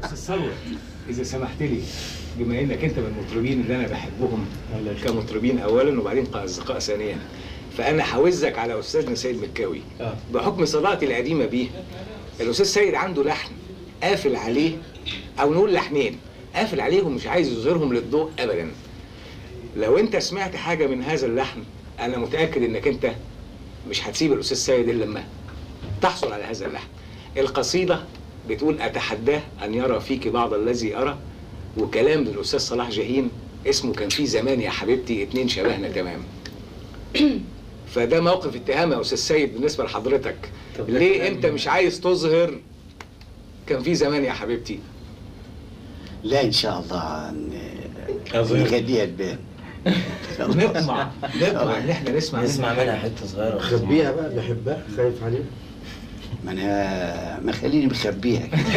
استاذ ثروت اذا سمحت لي بما انك انت من المطربين اللي انا بحبهم كمطربين اولا وبعدين كاصدقاء ثانيا فانا هوزك على استاذنا سيد مكاوي آه. بحكم صداقتي القديمه بيه الاستاذ سيد عنده لحن قافل عليه او نقول لحنين قافل عليهم مش عايز يظهرهم للضوء ابدا لو انت سمعت حاجه من هذا اللحن انا متاكد انك انت مش هتسيب الاستاذ سيد الا لما تحصل على هذا اللحن القصيده بتقول اتحداه ان يرى فيك بعض الذي ارى وكلام للاستاذ صلاح جاهين اسمه كان في زمان يا حبيبتي اتنين شبهنا تمام فده موقف اتهام يا استاذ سيد بالنسبه لحضرتك طب ده ليه كلام- انت مش عايز تظهر كان في زمان يا حبيبتي لا ان شاء الله ن- أظن. نخليها تبان نطمع نطمع ان احنا نسمع نسمع منها منها حته صغيره خبيها بقى بحبها خايف عليه ما انا ما خليني مخبيها كده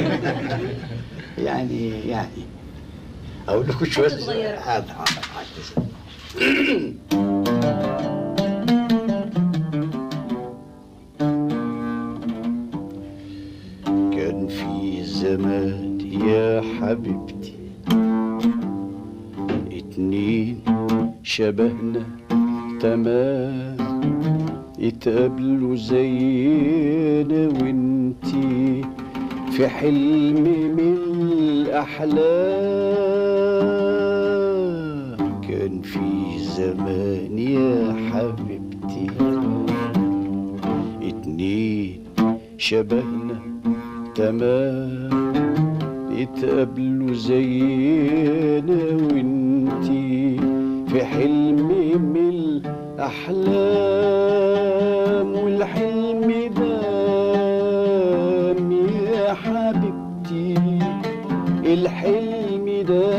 يعني يعني اقول لكم شويه حتة صغيرة. حاضر حاضر حاضر. كان في زمان يا حبيبتي اتنين شبهنا تمام يتقابلوا زينا وانتي في حلم من الأحلام كان في زمان يا حبيبتي اتنين شبهنا تمام يتقابلوا زينا وانتي في حلم من الأحلام والحلم دام يا حبيبتي الحلم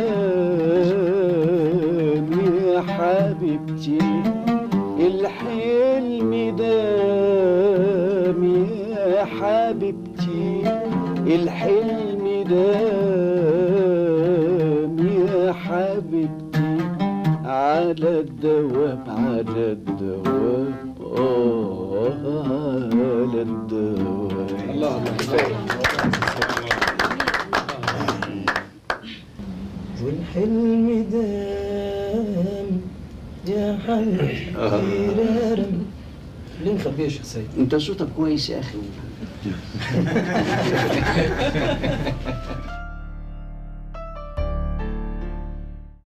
دام يا حبيبتي الحلم دام يا حبيبتي الحلم دام يا حبيبتي على الدوام على الدوام آه على الدوام الله الله كفايه والحلم دام يا حبيبي رارم. ليه مخبيه يا شيخ سيد؟ انت صوتك كويس يا اخي